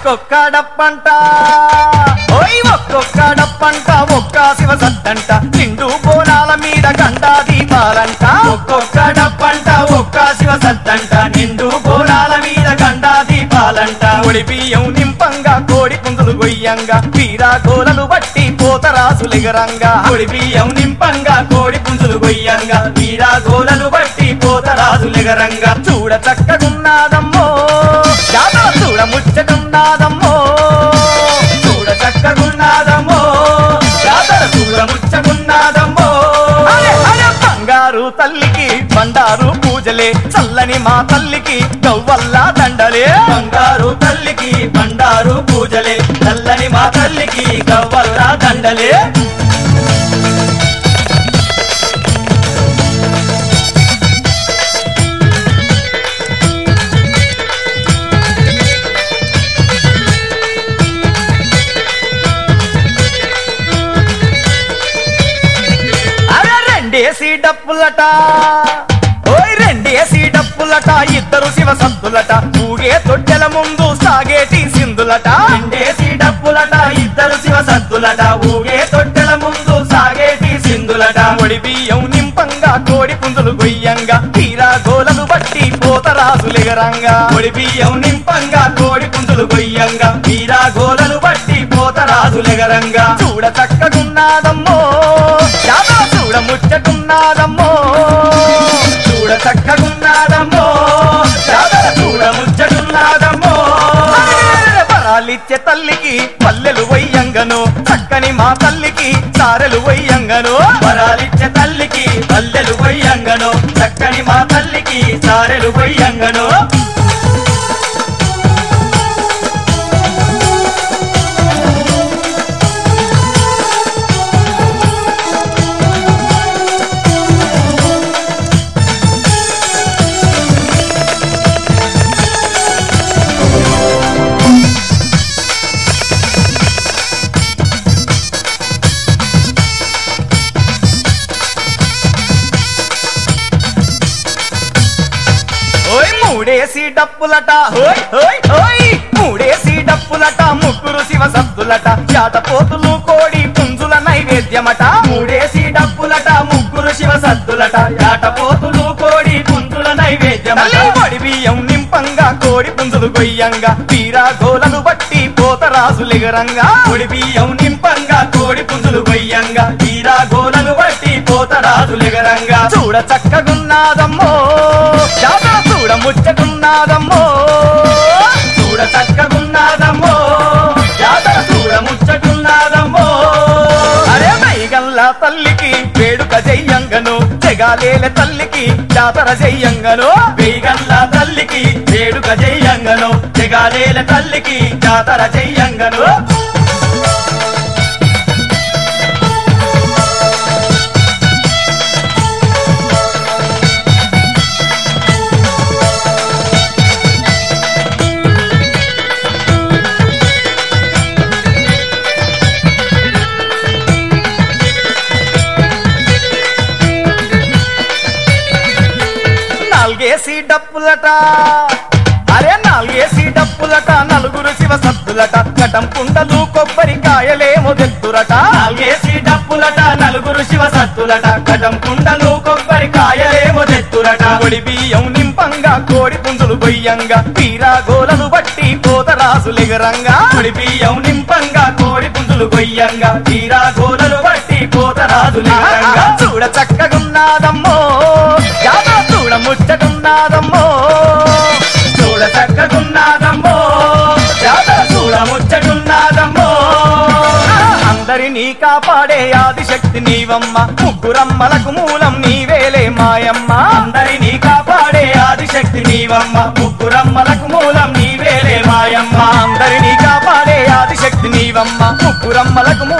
ఒక్కొక్క డప్పంట ఓయ్ ఒక్కొక్క డప్పంట ఒక్క శివ సత్తంట నిండు బోనాల మీద గండా దీపాలంట ఒక్కొక్క డప్పంట ఒక్క శివ సత్తంట నిండు బోనాల మీద గండా దీపాలంట ఒడి బియ్యం నింపంగా కోడి పుందులు గొయ్యంగా వీరా గోలలు బట్టి పోతరాసులెగరంగా ఒడి బియ్యం నింపంగా కోడి పుంజులు గొయ్యంగా వీరా గోలలు బట్టి పోతరాజులెగరంగా చూడ చక్కగున్నాదమ్మో జాతర చూడ ముచ్చటున్నాదమ్మో చూడ చక్కగున్నాదమ్మో జాతర చూడ ముచ్చగున్నాదమ్మో అరే, అరే, బంగారు తల్లికి బండారు పూజలే చల్లని మా తల్లికి గవ్వల్లా దండలే బంగారు తల్లికి బండారు పూజలే చల్లని మా తల్లికి గవ్వల్లా దండలే అరే రెండేసి డప్పులట ఓయ్ రెండేసి డప్పులట ఇద్దరు శివ సంతులట ఊగే తొట్టెల ముందు సాగేటి సింధులట రెండేసి డప్పులట ఇద్దరు శివ సంతులట ఊగే తొట్టెల ముందు సాగేటి సింధులట ఒడి బియ్యం నింపంగా కోడి పుంజులు గొయ్యంగా తీరా గోలలు బట్టి పోతరాజులెగరంగా ఒడి బియ్యం నింపంగా కోడి పుంజులు గొయ్యంగా తీరా గోలలు బట్టి పోతరాజులెగరంగా చూడ చక్కగున్నాదమ్మో జాతర చూడ ముచ్చటున్నాదమ్మో చూడ చక్కగున్నాదమ్మో జాతర చూడ ముచ్చటున్నాదమ్మో వరాలిచ్చే తల్లికి పల్లెలు వయ్యంగను చక్కని మా తల్లికి సారెలు వయ్యంగను వరాలిచ్చే తల్లికి పల్లెలు వయ్యంగను చక్కని మా తల్లికి సారెలు వయ్యంగను ఓయ్ మూడేసి డప్పులట ఓయ్ ఓయ్ ఓయ్ మూడేసి డప్పులట ముగ్గురు శివ సద్దులట పోతులు కోడి పుంజుల నైవేద్యమట మూడేసి డప్పులట ముగ్గురు శివ సద్దులట పోతులు కోడి పుంజుల నైవేద్యమట పొడి బియ్యం నింపంగా కోడి పుంజులు గొయ్యంగా వీరా గోలలు బట్టి పోతరాజులెగరంగా పొడి బియ్యం నింపంగా కోడి పుంజులు గొయ్యంగా వీరా గోలలు బట్టి పోతరాజులెగరంగా చూడ చక్కగున్నాదమ్మో జాతర చూడ ముచ్చటున్నాదమ్మో చూడ చక్కగున్నాదమ్మో జాతర చూడ ముచ్చటున్నాదమ్మో అరే మైగల్లా తల్లికి వేడుక జయ్యంగను జగాలేల తల్లికి జాతర జయ్యంగను వేగల్లా తల్లికి వేడుక జయ్యంగను జగాలేల తల్లికి జాతర జయ్యంగను నాలుగేసి డప్పులట అరే నాలుగేసి డప్పులట నలుగురు శివ సద్దులట కటం కుండలు కొబ్బరికాయలేమో తెత్తురట నాలుగేసి డప్పులట నలుగురు శివ సద్దులట కటం కుండలు కొబ్బరికాయలేమో తెత్తురట ఒడి బియ్యం నింపంగా కోడి పుంజులు గొయ్యంగా తీరా గోలలు బట్టి పోతరాజులెగరంగా ఒడి బియ్యం నింపంగా కోడి పుంజులు గొయ్యంగా తీరా గోలలు బట్టి పోతరాజులెగరంగా చూడ చక్కగున్నాదమ్మో జాతర చూడ ముచ్చటున్నాదమ్మో చూడ చక్కగున్నాదమ్మో జాతర చూడ ముచ్చటున్నాదమ్మో అందరినీ కాపాడే ఆదిశక్తి నీవమ్మ ముగ్గురమ్మలకు మూలం నీవేలే మాయమ్మ అందరినీ కాపాడే ఆదిశక్తి నీవమ్మ ముగ్గురమ్మలకు మూలం నీవేలే మాయమ్మ అందరినీ కాపాడే ఆదిశక్తి నీవమ్మ ముగ్గురమ్మలకు మూలం